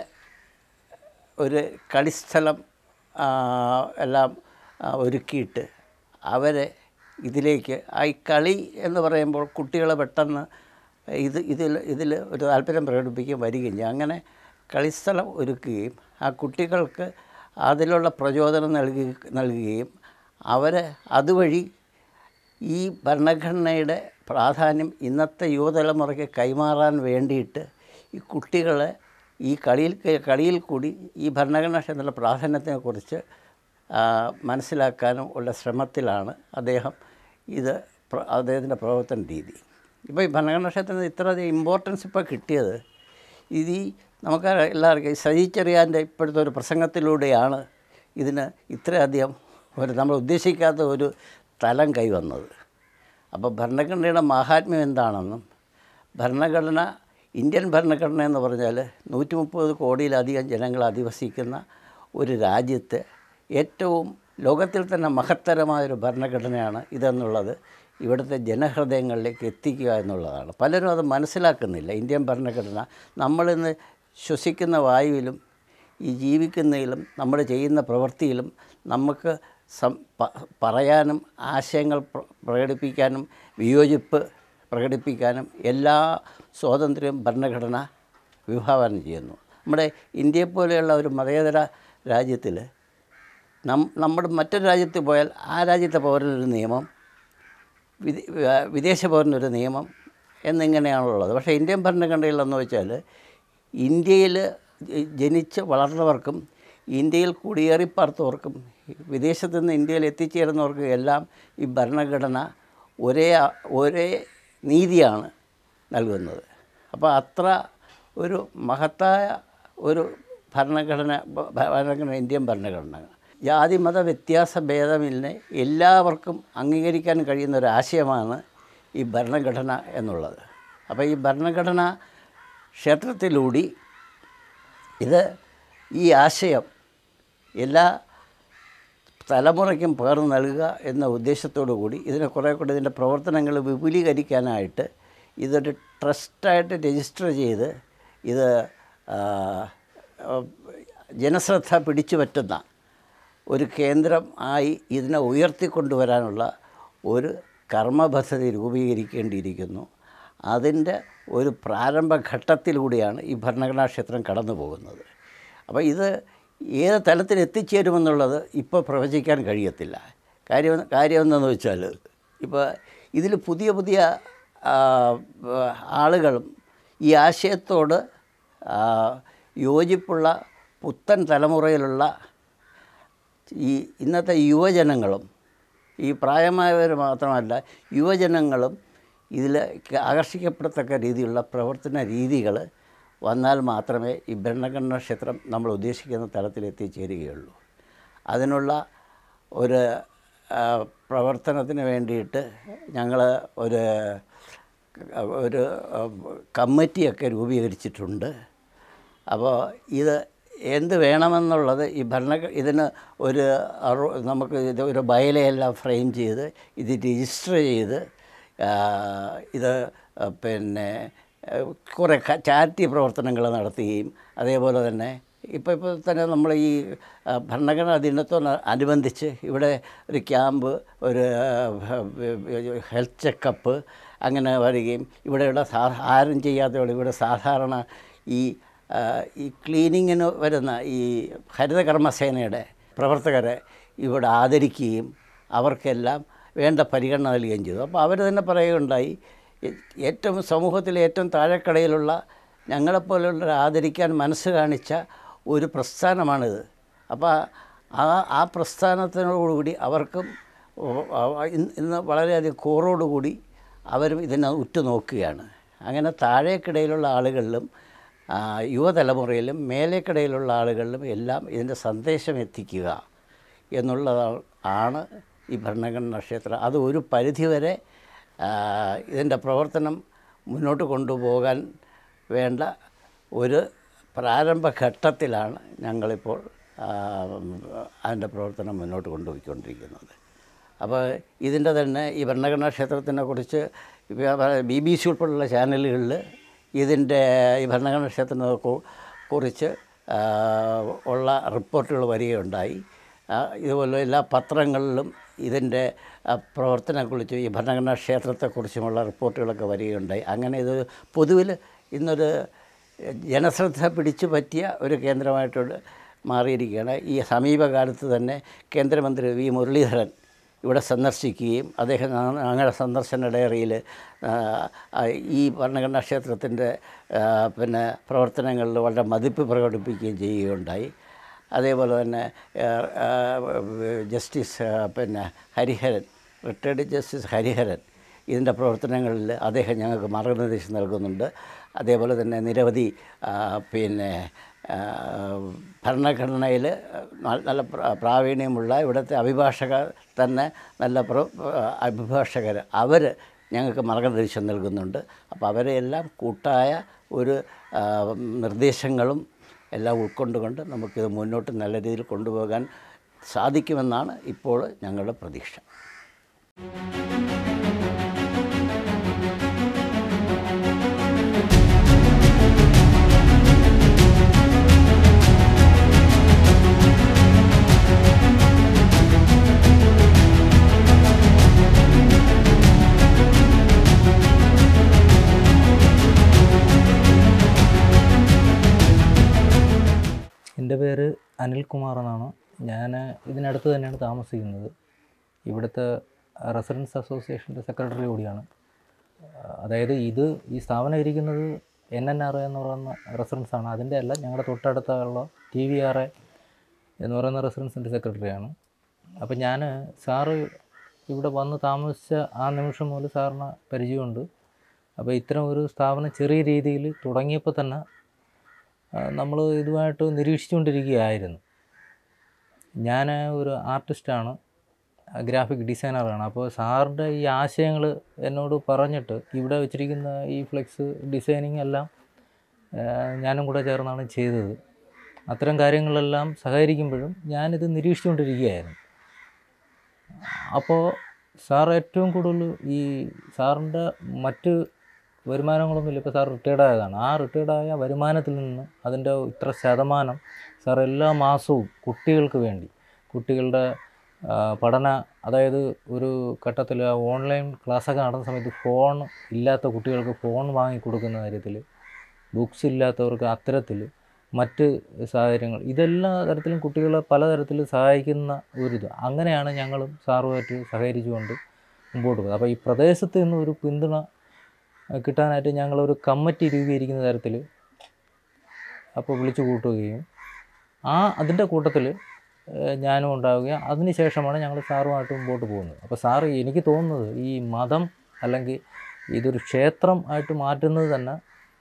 ഒരു കളിസ്ഥലം ആ, എല്ലാം ആ, ഒരുക്കിയിട്ട് അവരെ ഇതിലേക്ക് ആ ഈ കളി എന്ന് പറയുമ്പോൾ കുട്ടികളെ പെട്ടെന്ന് ഇത് ഇതിൽ ഇതിൽ ഒരു താല്പര്യം പ്രകടിപ്പിക്കുകയും വരികയും ചെയ്യും അങ്ങനെ കളിസ്ഥലം ഒരുക്കുകയും ആ കുട്ടികൾക്ക് അതിലുള്ള പ്രചോദനം നൽകി നൽകുകയും അവരെ അതുവഴി ഈ ഭരണഘടനയുടെ പ്രാധാന്യം ഇന്നത്തെ യുവതലമുറയ്ക്ക് കൈമാറാൻ വേണ്ടിയിട്ട് ഈ കുട്ടികളെ ഈ കളിയിൽ കളിയിൽ കൂടി ഈ ഭരണഘടനാ ക്ഷേത്രത്തിൻ്റെ പ്രാധാന്യത്തെക്കുറിച്ച് ആ, മനസ്സിലാക്കാനും ഉള്ള ശ്രമത്തിലാണ് അദ്ദേഹം ഇത് പ്ര- അദ്ദേഹത്തിൻ്റെ പ്രവർത്തന രീതി ഇപ്പോൾ ഈ ഭരണഘടനാ ക്ഷേത്രത്തിന് ഇത്രയധികം ഇമ്പോർട്ടൻസ് ഇപ്പോൾ കിട്ടിയത് ഇത് ഈ നമുക്ക് എല്ലാവർക്കും ഈ സജി ചെറിയാൻ്റെ ഇപ്പോഴത്തെ ഒരു പ്രസംഗത്തിലൂടെയാണ് ഇതിന് ഇത്രയധികം ഒരു നമ്മൾ ഉദ്ദേശിക്കാത്ത ഒരു തലം കൈവന്നത് അപ്പോൾ ഭരണഘടനയുടെ മാഹാത്മ്യം എന്താണെന്നും ഭരണഘടന ഇന്ത്യൻ ഭരണഘടന എന്ന് പറഞ്ഞാൽ നൂറ്റി മുപ്പത് കോടിയിലധികം ജനങ്ങൾ അധിവസിക്കുന്ന ഒരു രാജ്യത്ത് ഏറ്റവും ലോകത്തിൽ തന്നെ മഹത്തരമായൊരു ഭരണഘടനയാണ് ഇതെന്നുള്ളത് ഇവിടുത്തെ ജനഹൃദയങ്ങളിലേക്ക് എത്തിക്കുക എന്നുള്ളതാണ് പലരും അത് മനസ്സിലാക്കുന്നില്ല ഇന്ത്യൻ ഭരണഘടന നമ്മളിന്ന് ശ്വസിക്കുന്ന വായുവിലും ഈ ജീവിക്കുന്നതിലും നമ്മൾ ചെയ്യുന്ന പ്രവൃത്തിയിലും നമുക്ക് സം പ- പറയാനും ആശയങ്ങൾ പ്ര- പ്രകടിപ്പിക്കാനും വിയോജിപ്പ് പ്രകടിപ്പിക്കാനും എല്ലാ സ്വാതന്ത്ര്യവും ഭരണഘടന വിഭാവനം ചെയ്യുന്നു നമ്മുടെ ഇന്ത്യയെപ്പോലെയുള്ള ഒരു മതേതര രാജ്യത്തിൽ നം നമ്മുടെ മറ്റൊരു രാജ്യത്ത് പോയാൽ ആ രാജ്യത്തെ പൗരനൊരു നിയമം വിദേ വ- വിദേശ പൗരനൊരു നിയമം എന്നിങ്ങനെയാണുള്ളത് പക്ഷേ ഇന്ത്യൻ ഭരണഘടനയിലെന്ന് വെച്ചാൽ ഇന്ത്യയിൽ ജനിച്ച് വളർന്നവർക്കും ഇന്ത്യയിൽ കുടിയേറിപ്പാർത്തവർക്കും വിദേശത്തു നിന്ന് ഇന്ത്യയിൽ എത്തിച്ചേരുന്നവർക്കും എല്ലാം ഈ ഭരണഘടന ഒരേ ആ- ഒരേ നീതിയാണ് നൽകുന്നത് അപ്പോൾ അത്ര ഒരു മഹത്തായ ഒരു ഭരണഘടന ഭ- ഭരണഘടന ഇന്ത്യൻ ഭരണഘടന ജാതി മത വ്യത്യാസ ഭേദമില്ല എല്ലാവർക്കും അംഗീകരിക്കാൻ കഴിയുന്ന ഒരു ആശയമാണ് ഈ ഭരണഘടന എന്നുള്ളത് അപ്പോൾ ഈ ഭരണഘടന ക്ഷേത്രത്തിലൂടി ഇത് ഈ ആശയം എല്ലാ തലമുറയ്ക്കും പകർന്നു നൽകുക എന്ന ഉദ്ദേശത്തോടു കൂടി ഇതിനെ കുറേ കൂടി ഇതിൻ്റെ പ്രവർത്തനങ്ങൾ വിപുലീകരിക്കാനായിട്ട് ഇതൊരു ട്രസ്റ്റായിട്ട് രജിസ്റ്റർ ചെയ്ത് ഇത് ആ, ആ, ജനശ്രദ്ധ പിടിച്ചു പറ്റുന്ന ഒരു കേന്ദ്രം ആയി ഇതിനെ ഉയർത്തിക്കൊണ്ടുവരാനുള്ള ഒരു കർമ്മപദ്ധതി രൂപീകരിക്കേണ്ടിയിരിക്കുന്നു അതിൻ്റെ ഒരു പ്രാരംഭ ഘട്ടത്തിലൂടെയാണ് ഈ ഭരണഘടനാ ക്ഷേത്രം കടന്നു പോകുന്നത് അപ്പോൾ ഇത് ഏത് തലത്തിൽ എത്തിച്ചേരുമെന്നുള്ളത് ഇപ്പോൾ പ്രവചിക്കാൻ കഴിയത്തില്ല കാര്യം കാര്യം എന്തെന്ന് വെച്ചാൽ ഇപ്പോൾ ഇതിൽ പുതിയ പുതിയ ആ, ആളുകളും ഈ ആശയത്തോട് ആ, യോജിപ്പുള്ള പുത്തൻ തലമുറയിലുള്ള ഈ ഇന്നത്തെ യുവജനങ്ങളും ഈ പ്രായമായവർ മാത്രമല്ല യുവജനങ്ങളും ഇതിൽ ആകർഷിക്കപ്പെടത്തക്ക രീതിയിലുള്ള പ്രവർത്തന രീതികൾ വന്നാൽ മാത്രമേ ഈ ഭരണഘടനാ ക്ഷേത്രം നമ്മൾ ഉദ്ദേശിക്കുന്ന തലത്തിൽ എത്തിച്ചേരുകയുള്ളൂ അതിനുള്ള ഒരു ആ, പ്രവർത്തനത്തിന് വേണ്ടിയിട്ട് ഞങ്ങൾ ഒരു ഒരു ആ, കമ്മിറ്റിയൊക്കെ രൂപീകരിച്ചിട്ടുണ്ട് അപ്പോൾ ഇത് എന്ത് വേണമെന്നുള്ളത് ഈ ഭരണ ഇതിന് ഒരു അറു- നമുക്ക് ഇത് ഒരു ബയലയെല്ലാം ഫ്രെയിം ചെയ്ത് ഇത് രജിസ്റ്റർ ചെയ്ത് ആ, ഇത് പിന്നെ കുറേ ചാരിറ്റി പ്രവർത്തനങ്ങൾ നടത്തുകയും അതേപോലെ തന്നെ ഇപ്പോൾ ഇപ്പോൾ തന്നെ നമ്മൾ ഈ ആ, ഭരണഘടനാ ദിനത്തോട് അനുബന്ധിച്ച് ഇവിടെ ഒരു ക്യാമ്പ് ഒരു ഹെൽത്ത് ചെക്കപ്പ് അങ്ങനെ വരികയും ഇവിടെയുള്ള സാ ആരും ചെയ്യാത്തവിടെ ഇവിടെ സാധാരണ ഈ ആ, ഈ ക്ലീനിങ്ങിന് വരുന്ന ഈ ഹരിതകർമ്മസേനയുടെ പ്രവർത്തകരെ ഇവിടെ ആദരിക്കുകയും അവർക്കെല്ലാം വേണ്ട പരിഗണന നൽകുകയും ചെയ്തു അപ്പോൾ അവർ തന്നെ പറയുകയുണ്ടായി ഏ- ഏറ്റവും സമൂഹത്തിലെ ഏറ്റവും താഴെക്കടയിലുള്ള ഞങ്ങളെപ്പോലുള്ളവരെ ആദരിക്കാൻ മനസ്സ് കാണിച്ച ഒരു പ്രസ്ഥാനമാണിത് അപ്പോൾ ആ ആ പ്രസ്ഥാനത്തിനോടുകൂടി അവർക്കും ഓ- അവ- ഇന്ന് ഇന്ന് വളരെയധികം കൂറോടുകൂടി അവരും ഇതിനെ ഉറ്റുനോക്കുകയാണ് അങ്ങനെ താഴേക്കിടയിലുള്ള ആളുകളിലും ആ, യുവതലമുറയിലും മേലേക്കിടയിലുള്ള ആളുകളിലും എല്ലാം ഇതിൻ്റെ സന്ദേശം എത്തിക്കുക എന്നുള്ളതാണ് ആണ് ഈ ഭരണഘടനാ ക്ഷേത്രം അത് ഒരു പരിധിവരെ ആ, ഇതിൻ്റെ പ്രവർത്തനം മുന്നോട്ട് കൊണ്ടുപോകാൻ വേണ്ട ഒരു പ്രാരംഭ ഘട്ടത്തിലാണ് ഞങ്ങളിപ്പോൾ ആ, അതിൻ്റെ പ്രവർത്തനം മുന്നോട്ട് കൊണ്ടുപോയിക്കൊണ്ടിരിക്കുന്നത് അപ്പോൾ ഇതിൻ്റെ തന്നെ ഈ ഭരണഘടനാ ക്ഷേത്രത്തിനെ കുറിച്ച് ബി ബി സി ഉൾപ്പെടെയുള്ള ചാനലുകളിൽ ഇതിൻ്റെ ഈ ഭരണഘടനാ ക്ഷേത്രത്തിനെ കു- കുറിച്ച് ആ, ഉള്ള റിപ്പോർട്ടുകൾ വരികയുണ്ടായി ആ, ഇതുപോലെ എല്ലാ പത്രങ്ങളിലും ഇതിൻ്റെ ആ, പ്രവർത്തനത്തെക്കുറിച്ച് ഈ ഭരണഘടനാ ക്ഷേത്രത്തെക്കുറിച്ചുമുള്ള റിപ്പോർട്ടുകളൊക്കെ വരികയുണ്ടായി അങ്ങനെ ഇത് പൊതുവിൽ ഇന്നൊരു ജനശ്രദ്ധ പിടിച്ചു പറ്റിയ ഒരു കേന്ദ്രമായിട്ട് മാറിയിരിക്കുകയാണ് ഈ സമീപകാലത്ത് തന്നെ കേന്ദ്രമന്ത്രി വി മുരളീധരൻ ഇവിടെ സന്ദർശിക്കുകയും അദ്ദേഹം ഞങ്ങ- ഞങ്ങളുടെ സന്ദർശന ഡയറിയിൽ ഈ ഭരണഘടനാ ക്ഷേത്രത്തിൻ്റെ പിന്നെ പ്രവർത്തനങ്ങളിൽ വളരെ മതിപ്പ് പ്രകടിപ്പിക്കുകയും ചെയ്യുകയുണ്ടായി അതേപോലെ തന്നെ ആ, ആ, ജസ്റ്റിസ് ആ, പിന്നെ ഹരിഹരൻ റിട്ടയർഡ് ജസ്റ്റിസ് ഹരിഹരൻ ഇതിൻ്റെ പ്രവർത്തനങ്ങളിൽ അദ്ദേഹം ഞങ്ങൾക്ക് മാർഗനിർദ്ദേശം നൽകുന്നുണ്ട് അതേപോലെ തന്നെ നിരവധി ആ, പിന്നെ ആ, ഭരണഘടനയിൽ നല്ല പ്ര- പ്രാവീണ്യമുള്ള ഇവിടുത്തെ അഭിഭാഷകർ തന്നെ നല്ല പ്ര അഭിഭാഷകർ അവർ ഞങ്ങൾക്ക് മാർഗനിർദ്ദേശം നൽകുന്നുണ്ട് അപ്പോൾ അവരെല്ലാം കൂട്ടായ ഒരു ആ, നിർദ്ദേശങ്ങളും എല്ലാം ഉൾക്കൊണ്ടുകൊണ്ട് നമുക്കിത് മുന്നോട്ട് നല്ല രീതിയിൽ കൊണ്ടുപോകാൻ സാധിക്കുമെന്നാണ് ഇപ്പോൾ ഞങ്ങളുടെ പ്രതീക്ഷ എൻ്റെ പേര് അനിൽകുമാർ എന്നാണ് ഞാൻ ഇതിനടുത്ത് തന്നെയാണ് താമസിക്കുന്നത് ഇവിടുത്തെ റെസിഡൻസ് അസോസിയേഷൻ്റെ സെക്രട്ടറി കൂടിയാണ് അതായത് ഇത് ഈ സ്ഥാപനം ഇരിക്കുന്നത് എൻ എൻ ആർ എന്ന് പറയുന്ന റെസിഡൻസ് ആണ് അതിൻ്റെ അല്ല ഞങ്ങളുടെ തൊട്ടടുത്തുള്ള ടി വി ആർ എ എന്ന് പറയുന്ന റെസിഡൻസിൻ്റെ സെക്രട്ടറിയാണ് അപ്പം ഞാൻ സാറ് ഇവിടെ വന്ന് താമസിച്ച ആ നിമിഷം മുതൽ സാറിന് പരിചയമുണ്ട് അപ്പോൾ ഇത്തരം ഒരു സ്ഥാപനം ചെറിയ രീതിയിൽ തുടങ്ങിയപ്പോൾ തന്നെ നമ്മൾ ഇതുമായിട്ട് നിരീക്ഷിച്ചുകൊണ്ടിരിക്കുകയായിരുന്നു ഞാൻ ഒരു ആർട്ടിസ്റ്റാണ് ഗ്രാഫിക് ഡിസൈനറാണ് അപ്പോൾ സാറിൻ്റെ ഈ ആശയങ്ങൾ എന്നോട് പറഞ്ഞിട്ട് ഇവിടെ വെച്ചിരിക്കുന്ന ഈ ഫ്ലെക്സ് ഡിസൈനിങ് എല്ലാം ആ, ഞാനും കൂടെ ചേർന്നാണ് ചെയ്തത് അത്തരം കാര്യങ്ങളെല്ലാം സഹകരിക്കുമ്പോഴും ഞാനിത് നിരീക്ഷിച്ചുകൊണ്ടിരിക്കുകയായിരുന്നു അപ്പോൾ സാർ ഏറ്റവും കൂടുതൽ ഈ സാറിൻ്റെ മറ്റ് വരുമാനങ്ങളൊന്നുമില്ല ഇപ്പോൾ സാർ റിട്ടയർഡ് ആയതാണ് ആ റിട്ടയർഡ് ആയ വരുമാനത്തിൽ നിന്ന് അതിൻ്റെ ഇത്ര ശതമാനം സാർ എല്ലാ മാസവും കുട്ടികൾക്ക് വേണ്ടി കുട്ടികളുടെ ആ, പഠന അതായത് ഒരു ഘട്ടത്തിൽ ഓൺലൈൻ ക്ലാസ്സൊക്കെ നടന്ന സമയത്ത് ഫോൺ ഇല്ലാത്ത കുട്ടികൾക്ക് ഫോൺ വാങ്ങിക്കൊടുക്കുന്ന കാര്യത്തിൽ ബുക്സ് ഇല്ലാത്തവർക്ക് അത്തരത്തിൽ മറ്റ് സാഹചര്യങ്ങൾ ഇതെല്ലാ തരത്തിലും കുട്ടികളെ പലതരത്തിൽ സഹായിക്കുന്ന ഒരിത് അങ്ങനെയാണ് ഞങ്ങളും സാറുമായിട്ട് സഹകരിച്ചുകൊണ്ട് മുമ്പോട്ട് പോകുന്നത് അപ്പോൾ ഈ പ്രദേശത്ത് നിന്ന് ഒരു പിന്തുണ അഹ് കിട്ടാനായിട്ട് ഞങ്ങളൊരു കമ്മിറ്റി രൂപീകരിക്കുന്ന തരത്തിൽ അപ്പോൾ വിളിച്ചു കൂട്ടുകയും ആ അതിൻ്റെ കൂട്ടത്തിൽ ഞാനും ഉണ്ടാവുകയും അതിന് ശേഷമാണ് ഞങ്ങൾ സാറുമായിട്ട് മുമ്പോട്ട് പോകുന്നത് അപ്പോൾ സാറ് എനിക്ക് തോന്നുന്നത് ഈ മതം അല്ലെങ്കിൽ ഇതൊരു ക്ഷേത്രം ആയിട്ട് മാറ്റുന്നത് തന്നെ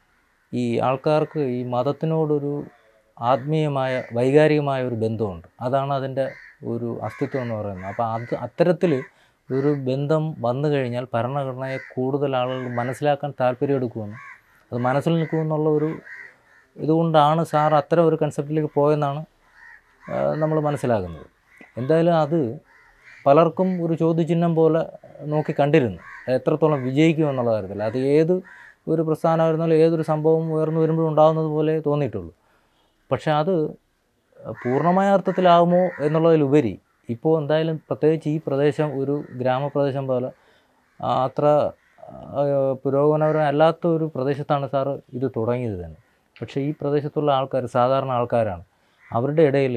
ഈ ആൾക്കാർക്ക് ഈ മതത്തിനോടൊരു ആത്മീയമായ വൈകാരികമായ ഒരു ബന്ധമുണ്ട് അതാണ് അതിൻ്റെ ഒരു അസ്തിത്വം എന്ന് പറയുന്നത് അപ്പോൾ അത് അത്തരത്തിൽ ഒരു ബന്ധം വന്നു കഴിഞ്ഞാൽ ഭരണഘടനയെ കൂടുതൽ ആളുകൾ മനസ്സിലാക്കാൻ താല്പര്യം എടുക്കുമെന്ന് അത് മനസ്സിൽ നിൽക്കുമെന്നുള്ള ഒരു ഇതുകൊണ്ടാണ് സാർ അത്തരം ഒരു കൺസെപ്റ്റിലേക്ക് പോയെന്നാണ് നമ്മൾ മനസ്സിലാക്കുന്നത് എന്തായാലും അത് പലർക്കും ഒരു ചോദ്യചിഹ്നം പോലെ നോക്കി കണ്ടിരുന്നു എത്രത്തോളം വിജയിക്കുമെന്നുള്ള കാര്യത്തിൽ അത് ഏത് ഒരു പ്രസ്ഥാനമായിരുന്നാലും ഏതൊരു സംഭവം ഉയർന്നു വരുമ്പോഴും ഉണ്ടാകുന്നത് പോലെ തോന്നിയിട്ടുള്ളൂ പക്ഷേ അത് പൂർണ്ണമായ അർത്ഥത്തിലാകുമോ എന്നുള്ളതിലുപരി ഇപ്പോൾ എന്തായാലും പ്രത്യേകിച്ച് ഈ പ്രദേശം ഒരു ഗ്രാമപ്രദേശം പോലെ ആ, അത്ര ആ, പുരോഗമനപരമല്ലാത്ത ഒരു പ്രദേശത്താണ് സാറ് ഇത് തുടങ്ങിയത് തന്നെ പക്ഷേ ഈ പ്രദേശത്തുള്ള ആൾക്കാർ സാധാരണ ആൾക്കാരാണ് അവരുടെ ഇടയിൽ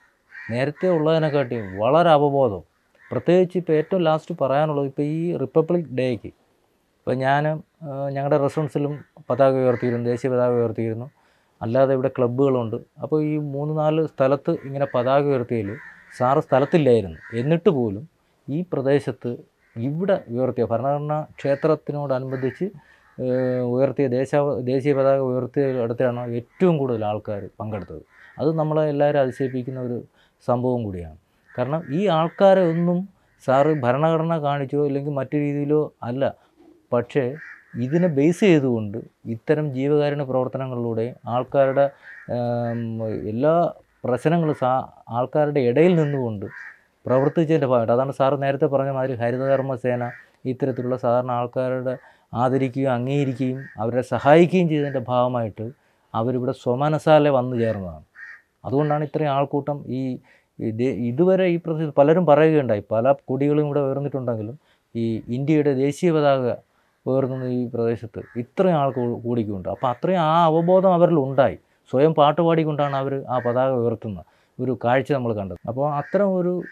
നേരത്തെ ഉള്ളതിനെക്കാട്ടിയും വളരെ അവബോധം പ്രത്യേകിച്ച് ഇപ്പോൾ ഏറ്റവും ലാസ്റ്റ് പറയാനുള്ളത് ഇപ്പോൾ ഈ റിപ്പബ്ലിക് ഡേക്ക് ഇപ്പോൾ ഞാൻ ഞങ്ങളുടെ റെസിഡൻസിലും പതാക ഉയർത്തിയിരുന്നു ദേശീയ പതാക ഉയർത്തിയിരുന്നു അല്ലാതെ ഇവിടെ ക്ലബ്ബുകളുണ്ട് അപ്പോൾ ഈ മൂന്ന് നാല് സ്ഥലത്ത് ഇങ്ങനെ പതാക ഉയർത്തിയതിൽ സാറ് സ്ഥലത്തില്ലായിരുന്നു എന്നിട്ട് പോലും ഈ പ്രദേശത്ത് ഇവിടെ ഉയർത്തിയ ഭരണഘടനാ ക്ഷേത്രത്തിനോടനുബന്ധിച്ച് ഏഹ്, ഉയർത്തിയ ദേശ ദേശീയ പതാക ഉയർത്തിയ അടുത്താണ് ഏറ്റവും കൂടുതൽ ആൾക്കാർ പങ്കെടുത്തത് അത് നമ്മളെ എല്ലാവരും അതിശയിപ്പിക്കുന്ന ഒരു സംഭവം കൂടിയാണ് കാരണം ഈ ആൾക്കാരെ ഒന്നും സാറ് ഭരണഘടന കാണിച്ചോ ഇല്ലെങ്കിൽ മറ്റു രീതിയിലോ അല്ല പക്ഷേ ഇതിനെ ബേസ് ചെയ്തുകൊണ്ട് ഇത്തരം ജീവകാരുണ്യ പ്രവർത്തനങ്ങളിലൂടെ ആൾക്കാരുടെ ആം, എല്ലാ പ്രശ്നങ്ങളും സാ ആൾക്കാരുടെ ഇടയിൽ നിന്നുകൊണ്ട് പ്രവർത്തിച്ചതിൻ്റെ ഭാഗമായിട്ട് അതാണ് സാറ് നേരത്തെ പറഞ്ഞ മാതിരി ഹരിതകർമ്മ സേന ഇത്തരത്തിലുള്ള സാധാരണ ആൾക്കാരുടെ ആദരിക്കുകയും അംഗീകരിക്കുകയും അവരെ സഹായിക്കുകയും ചെയ്തതിൻ്റെ ഭാഗമായിട്ട് അവരിവിടെ സ്വമനസാലെ വന്നു ചേർന്നതാണ് അതുകൊണ്ടാണ് ഇത്രയും ആൾക്കൂട്ടം ഈ ഇത് ഇതുവരെ ഈ പ്രദേശത്ത് പലരും പറയുകയുണ്ടായി പല കൊടികളും ഇവിടെ ഉയർന്നിട്ടുണ്ടെങ്കിലും ഈ ഇന്ത്യയുടെ ദേശീയ പതാക ഉയർന്നുന്ന ഈ പ്രദേശത്ത് ഇത്രയും ആൾ കൂ- കൂടിക്കുണ്ട് അപ്പോൾ അത്രയും ആ അവബോധം അവരിൽ ഉണ്ടായി സ്വയം പാട്ട് പാടിക്കൊണ്ടാണ് അവർ ആ പതാക ഉയർത്തുന്നത് ഒരു കാഴ്ച നമ്മൾ കണ്ടത് അപ്പോൾ അത്തരം ഒരു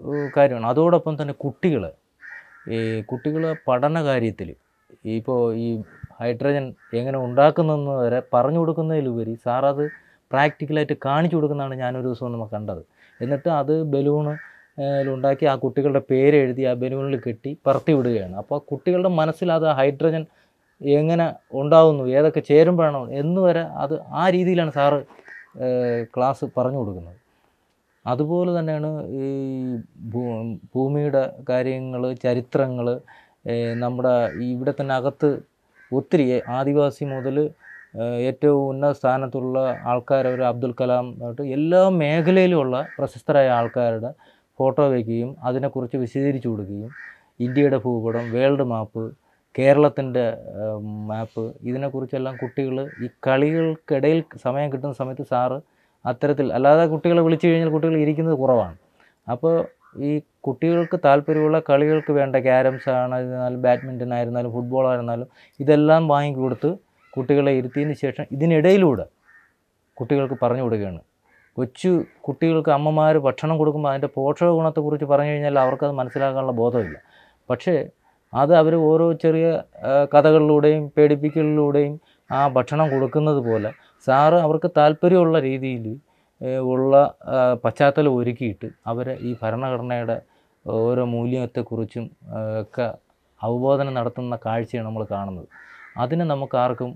ഏഹ്, കാര്യമാണ് അതോടൊപ്പം തന്നെ കുട്ടികൾ ഈ കുട്ടികൾ പഠന കാര്യത്തിൽ ഇപ്പോൾ ഈ ഹൈഡ്രജൻ എങ്ങനെ ഉണ്ടാക്കുന്നതെന്ന് വരെ പറഞ്ഞു കൊടുക്കുന്നതിലുപരി സാർ അത് പ്രാക്ടിക്കലായിട്ട് കാണിച്ചു കൊടുക്കുന്നതാണ് ഞാനൊരു ദിവസം നമുക്ക് കണ്ടത് എന്നിട്ട് അത് ബലൂണ് ഉണ്ടാക്കി ആ കുട്ടികളുടെ പേര് എഴുതി ആ ബലൂണിൽ കെട്ടി പറത്തി വിടുകയാണ് അപ്പോൾ കുട്ടികളുടെ മനസ്സിൽ അത് ഹൈഡ്രജൻ എങ്ങനെ ഉണ്ടാവുന്നു ഏതൊക്കെ ചേരുമ്പോഴാണോ എന്ന് വരെ അത് ആ രീതിയിലാണ് സാറ് ഏഹ്, ക്ലാസ് പറഞ്ഞു കൊടുക്കുന്നത് അതുപോലെ തന്നെയാണ് ഈ ഭൂ ഭൂമിയുടെ കാര്യങ്ങൾ ചരിത്രങ്ങൾ നമ്മുടെ ഈ ഇവിടെ തന്നെ അകത്ത് ഒത്തിരി ആദിവാസി മുതൽ ഏറ്റവും ഉന്നത സ്ഥാനത്തുള്ള ആൾക്കാർ ഒരു അബ്ദുൽ കലാം തൊട്ട് എല്ലാ മേഖലയിലുമുള്ള പ്രശസ്തരായ ആൾക്കാരുടെ ഫോട്ടോ വയ്ക്കുകയും അതിനെക്കുറിച്ച് വിശദീകരിച്ചു കൊടുക്കുകയും ഇന്ത്യയുടെ ഭൂപടം വേൾഡ് മാപ്പ് കേരളത്തിൻ്റെ മാപ്പ് ഇതിനെക്കുറിച്ചെല്ലാം കുട്ടികൾ ഈ കളികൾക്കിടയിൽ സമയം കിട്ടുന്ന സമയത്ത് സാറ് അത്തരത്തിൽ അല്ലാതെ കുട്ടികളെ വിളിച്ചു കഴിഞ്ഞാൽ കുട്ടികൾ ഇരിക്കുന്നത് കുറവാണ് അപ്പോൾ ഈ കുട്ടികൾക്ക് താല്പര്യമുള്ള കളികൾക്ക് വേണ്ട ക്യാരംസ് ആയിരുന്നാലും ബാഡ്മിൻ്റൺ ആയിരുന്നാലും ഫുട്ബോൾ ആയിരുന്നാലും ഇതെല്ലാം വാങ്ങിക്കൊടുത്ത് കുട്ടികളെ ഇരുത്തിയതിന് ശേഷം ഇതിനിടയിലൂടെ കുട്ടികൾക്ക് പറഞ്ഞു കൊടുക്കുകയാണ് കൊച്ചു കുട്ടികൾക്ക് അമ്മമാർ ഭക്ഷണം കൊടുക്കുമ്പോൾ അതിൻ്റെ പോഷക ഗുണത്തെക്കുറിച്ച് പറഞ്ഞു കഴിഞ്ഞാൽ അവർക്കത് മനസ്സിലാക്കാനുള്ള ബോധമില്ല പക്ഷേ അത് അവർ ഓരോ ചെറിയ ആ, കഥകളിലൂടെയും പേടിപ്പിക്കലിലൂടെയും ആ ഭക്ഷണം കൊടുക്കുന്നത് പോലെ സാറ് അവർക്ക് താല്പര്യമുള്ള രീതിയിൽ ഏഹ്, ഉള്ള ആ, പശ്ചാത്തലം ഒരുക്കിയിട്ട് അവരെ ഈ ഭരണഘടനയുടെ ഓരോ മൂല്യത്തെക്കുറിച്ചും ആ, ഒക്കെ അവബോധനം നടത്തുന്ന കാഴ്ചയാണ് നമ്മൾ കാണുന്നത് അതിനെ നമുക്ക് ആർക്കും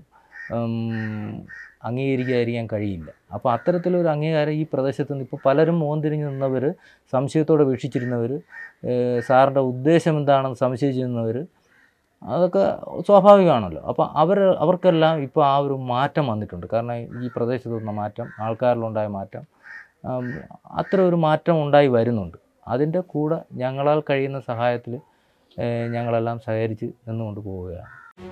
ഉം, അംഗീകരിക്കാതിരിക്കാൻ കഴിയില്ല അപ്പോൾ അത്തരത്തിലൊരു അംഗീകാരം ഈ പ്രദേശത്ത് നിന്ന് ഇപ്പോൾ പലരും മോന്തിരിഞ്ഞ് നിന്നവർ സംശയത്തോടെ വീക്ഷിച്ചിരുന്നവർ സാറിൻ്റെ ഉദ്ദേശം എന്താണെന്ന് സംശയിച്ചിരുന്നവർ അതൊക്കെ സ്വാഭാവികമാണല്ലോ അപ്പോൾ അവർ അവർക്കെല്ലാം ഇപ്പോൾ ആ ഒരു മാറ്റം വന്നിട്ടുണ്ട് കാരണം ഈ പ്രദേശത്ത് വന്ന മാറ്റം ആൾക്കാരിലുണ്ടായ മാറ്റം ആം, അത്ര ഒരു മാറ്റം ഉണ്ടായി വരുന്നുണ്ട് അതിൻ്റെ കൂടെ ഞങ്ങളാൽ കഴിയുന്ന സഹായത്തിൽ ഞങ്ങളെല്ലാം സഹകരിച്ച് നിന്നുകൊണ്ട് പോവുകയാണ്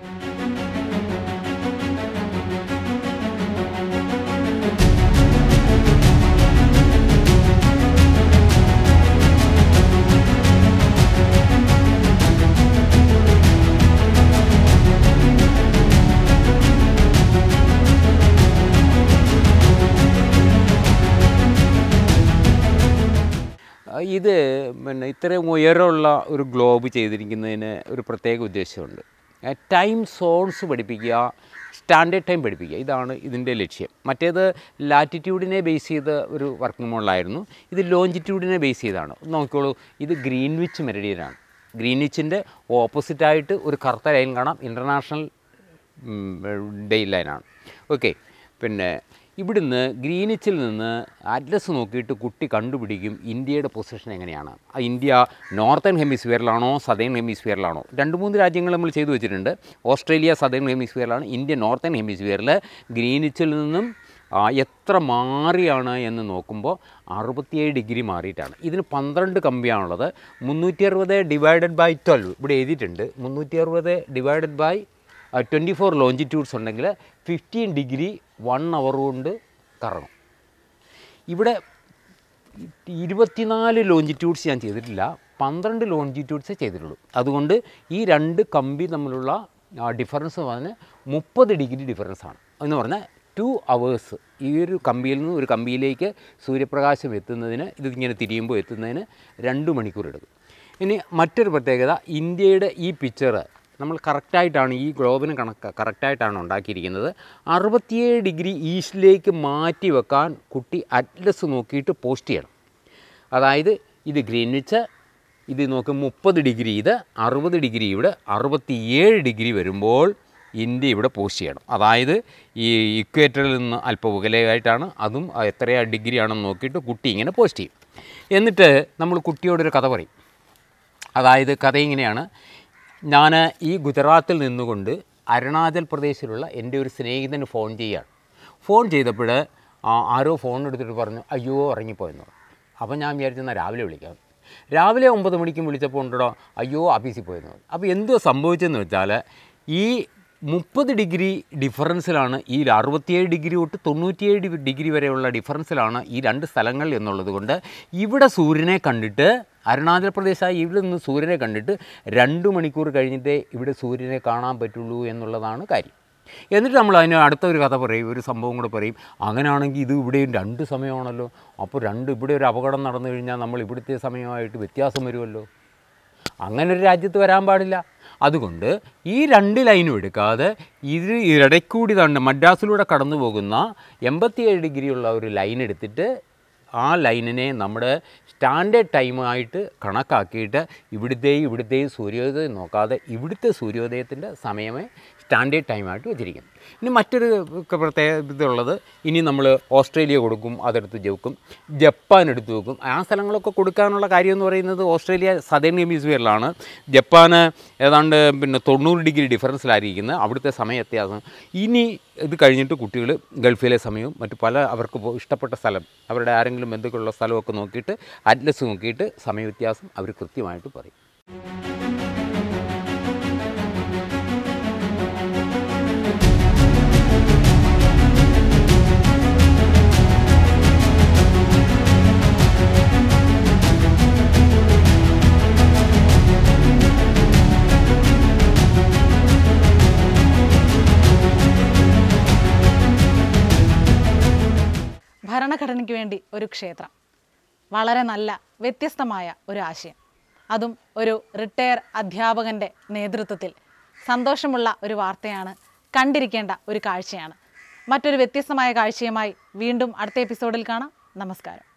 ആ, ഇത് പിന്നെ ഇത്രയും ഉയരമുള്ള ഒരു ഗ്ലോബ് ചെയ്തിരിക്കുന്നതിന് ഒരു പ്രത്യേക ഉദ്ദേശമുണ്ട് ടൈം സോൺസ് പഠിപ്പിക്കുക സ്റ്റാൻഡേർഡ് ടൈം പഠിപ്പിക്കുക ഇതാണ് ഇതിൻ്റെ ലക്ഷ്യം മറ്റേത് ലാറ്റിറ്റ്യൂഡിനെ ബേസ് ചെയ്ത ഒരു വർക്കിംഗ് മോഡലായിരുന്നു ഇത് ലോഞ്ചിറ്റ്യൂഡിനെ ബേസ് ചെയ്താണ് നോക്കിക്കോളൂ ഇത് ഗ്രീൻവിച്ച് മെറിഡിയനാണ് ഗ്രീൻവിച്ചിൻ്റെ ഓപ്പോസിറ്റായിട്ട് ഒരു കറുത്ത ലൈൻ കാണാം ഇൻ്റർനാഷണൽ ഡേ ലൈനാണ് ഓക്കെ പിന്നെ ഇവിടുന്ന് ഗ്രീനിച്ചിൽ നിന്ന് അറ്റ്ലസ് നോക്കിയിട്ട് കുട്ടി കണ്ടുപിടിക്കും ഇന്ത്യയുടെ പൊസിഷൻ എങ്ങനെയാണ് ആ ഇന്ത്യ നോർത്തേൺ ഹെമിസ്ഫിയറിലാണോ സദേൺ ഹെമിസ്ഫിയറിലാണോ രണ്ട് മൂന്ന് രാജ്യങ്ങൾ നമ്മൾ ചെയ്തു വെച്ചിട്ടുണ്ട് ഓസ്ട്രേലിയ സദേൺ ഹെമിസ്ഫിയറിലാണ് ഇന്ത്യ നോർത്തേൺ ഹെമിസ്ഫിയറിൽ ഗ്രീനിച്ചിൽ നിന്നും ആ, എത്ര മാറിയാണ് എന്ന് നോക്കുമ്പോൾ അറുപത്തിയേഴ് ഡിഗ്രി മാറിയിട്ടാണ് ഇതിന് പന്ത്രണ്ട് കമ്പിയാണുള്ളത് മുന്നൂറ്റി അറുപത് ഡിവൈഡഡ് ബൈ ട്വൽവ് ഇവിടെ എഴുതിയിട്ടുണ്ട് മുന്നൂറ്റി അറുപത് ഡിവൈഡഡ് ബൈ ട്വൻറ്റി ഫോർ ലോഞ്ചിറ്റ്യൂഡ്സ് ഉണ്ടെങ്കിൽ ഫിഫ്റ്റീൻ ഡിഗ്രി വൺ അവർ കൊണ്ട് കറങ്ങും ഇവിടെ ഇരുപത്തിനാല് ലോഞ്ചിറ്റ്യൂഡ്സ് ഞാൻ ചെയ്തിട്ടില്ല പന്ത്രണ്ട് ലോഞ്ചിറ്റ്യൂഡ്സേ ചെയ്തിട്ടുള്ളൂ അതുകൊണ്ട് ഈ രണ്ട് കമ്പി തമ്മിലുള്ള ഡിഫറൻസ് പറഞ്ഞ് മുപ്പത് ഡിഗ്രി ഡിഫറൻസ് ആണ് എന്ന് പറഞ്ഞാൽ ടു അവേഴ്സ് ഈ ഒരു കമ്പിയിൽ നിന്ന് ഒരു കമ്പിയിലേക്ക് സൂര്യപ്രകാശം എത്തുന്നതിന് ഇതിങ്ങനെ തിരിയുമ്പോൾ എത്തുന്നതിന് രണ്ട് മണിക്കൂർ എടുക്കും ഇനി മറ്റൊരു പ്രത്യേകത ഇന്ത്യയുടെ ഈ പിക്ചർ നമ്മൾ കറക്റ്റായിട്ടാണ് ഈ ഗ്ലോബിന് കണക്ക് കറക്റ്റായിട്ടാണ് ഉണ്ടാക്കിയിരിക്കുന്നത് അറുപത്തിയേഴ് ഡിഗ്രി ഈസ്റ്റിലേക്ക് മാറ്റി വെക്കാൻ കുട്ടി അറ്റ്ലസ് നോക്കിയിട്ട് പോസ്റ്റ് ചെയ്യണം അതായത് ഇത് ഗ്രീൻവിച്ച് ഇത് നോക്ക് മുപ്പത് ഡിഗ്രി ഇത് അറുപത് ഡിഗ്രി ഇവിടെ അറുപത്തിയേഴ് ഡിഗ്രി വരുമ്പോൾ ഇന്ത്യ ഇവിടെ പോസ്റ്റ് ചെയ്യണം അതായത് ഈ ഇക്വേറ്ററിൽ നിന്ന് അല്പം ഉകലയായിട്ടാണ് അതും എത്രയാ ഡിഗ്രി ആണെന്ന് നോക്കിയിട്ട് കുട്ടി ഇങ്ങനെ പോസ്റ്റ് ചെയ്യും എന്നിട്ട് നമ്മൾ കുട്ടിയോടൊരു കഥ പറയും അതായത് കഥ ഇങ്ങനെയാണ് ഞാൻ ഈ ഗുജറാത്തിൽ നിന്നുകൊണ്ട് അരുണാചൽ പ്രദേശിലുള്ള എൻ്റെ ഒരു സ്നേഹിതന് ഫോൺ ചെയ്യുകയാണ് ഫോൺ ചെയ്തപ്പോൾ ആരോ ഫോൺ എടുത്തിട്ട് പറഞ്ഞു അയ്യോ ഇറങ്ങിപ്പോയെന്ന് പറഞ്ഞു അപ്പോൾ ഞാൻ വിചാരിച്ചെന്നാൽ രാവിലെ വിളിക്കാം രാവിലെ ഒമ്പത് മണിക്കും വിളിച്ചപ്പോൾ ഉണ്ടോ അയ്യോ ഓഫീസിൽ പോയെന്ന് പറഞ്ഞു അപ്പോൾ എന്തോ സംഭവിച്ചതെന്ന് വെച്ചാൽ ഈ മുപ്പത് ഡിഗ്രി ഡിഫറൻസിലാണ് ഈ അറുപത്തിയേഴ് ഡിഗ്രി തൊട്ട് തൊണ്ണൂറ്റിയേഴ് ഡി- ഡിഗ്രി വരെയുള്ള ഡിഫറൻസിലാണ് ഈ രണ്ട് സ്ഥലങ്ങൾ എന്നുള്ളത് കൊണ്ട് ഇവിടെ സൂര്യനെ കണ്ടിട്ട് അരുണാചൽ പ്രദേശായി ഇവിടെ നിന്ന് സൂര്യനെ കണ്ടിട്ട് രണ്ട് മണിക്കൂർ കഴിഞ്ഞിട്ടേ ഇവിടെ സൂര്യനെ കാണാൻ പറ്റുള്ളൂ എന്നുള്ളതാണ് കാര്യം എന്നിട്ട് നമ്മൾ അതിന് അടുത്ത ഒരു കഥ പറയും ഒരു സംഭവം കൂടെ പറയും അങ്ങനെയാണെങ്കിൽ ഇത് ഇവിടെയും രണ്ട് സമയമാണല്ലോ അപ്പോൾ രണ്ട് ഇവിടെ ഒരു അപകടം നടന്നു കഴിഞ്ഞാൽ നമ്മൾ ഇവിടുത്തെ സമയമായിട്ട് വ്യത്യാസം വരുമല്ലോ അങ്ങനെ ഒരു രാജ്യത്ത് വരാൻ പാടില്ല അതുകൊണ്ട് ഈ രണ്ട് ലൈനും എടുക്കാതെ ഇത് ഇടയ്ക്കൂടി തന്നെ മദ്രാസിലൂടെ കടന്നു പോകുന്ന എൺപത്തിയേഴ് ഡിഗ്രിയുള്ള ഒരു ലൈൻ എടുത്തിട്ട് ആ ലൈനിനെ നമ്മുടെ സ്റ്റാൻഡേർഡ് ടൈമായിട്ട് കണക്കാക്കിയിട്ട് ഇവിടുത്തെയും ഇവിടുത്തെയും സൂര്യോദയം നോക്കാതെ ഇവിടുത്തെ സൂര്യോദയത്തിൻ്റെ സമയമേ സ്റ്റാൻഡേർഡ് ടൈമായിട്ട് വെച്ചിരിക്കും ഇനി മറ്റൊരു ക- പ്രത്യേക ഇതുള്ളത് ഇനി നമ്മൾ ഓസ്ട്രേലിയ കൊടുക്കും അതെടുത്ത് വെക്കും ജപ്പാൻ എടുത്ത് വെക്കും ആ സ്ഥലങ്ങളൊക്കെ കൊടുക്കാനുള്ള കാര്യം എന്ന് പറയുന്നത് ഓസ്ട്രേലിയ സദേൺ ഹെമിസ്ഫിയറിലാണ് ജപ്പാന് ഏതാണ്ട് പിന്നെ തൊണ്ണൂറ് ഡിഗ്രി ഡിഫറൻസിലായിരിക്കുന്നത് അവിടുത്തെ സമയ വ്യത്യാസം ഇനി ഇത് കഴിഞ്ഞിട്ട് കുട്ടികൾ ഗൾഫിലെ സമയവും മറ്റു പല അവർക്ക് പോ- ഇഷ്ടപ്പെട്ട സ്ഥലം അവരുടെ ആരെങ്കിലും ബന്ധുക്കളുള്ള സ്ഥലമൊക്കെ നോക്കിയിട്ട് അറ്റ്ലസ് നോക്കിയിട്ട് സമയവ്യത്യാസം അവർ കൃത്യമായിട്ട് പറയും ഭരണഘടനയ്ക്ക് വേണ്ടി ഒരു ക്ഷേത്രം വളരെ നല്ല വ്യത്യസ്തമായ ഒരു ആശയം അതും ഒരു റിട്ടയർ അധ്യാപകൻ്റെ നേതൃത്വത്തിൽ സന്തോഷമുള്ള ഒരു വാർത്തയാണ് കണ്ടിരിക്കേണ്ട ഒരു കാഴ്ചയാണ് മറ്റൊരു വ്യത്യസ്തമായ കാഴ്ചയുമായി വീണ്ടും അടുത്ത എപ്പിസോഡിൽ കാണാം നമസ്കാരം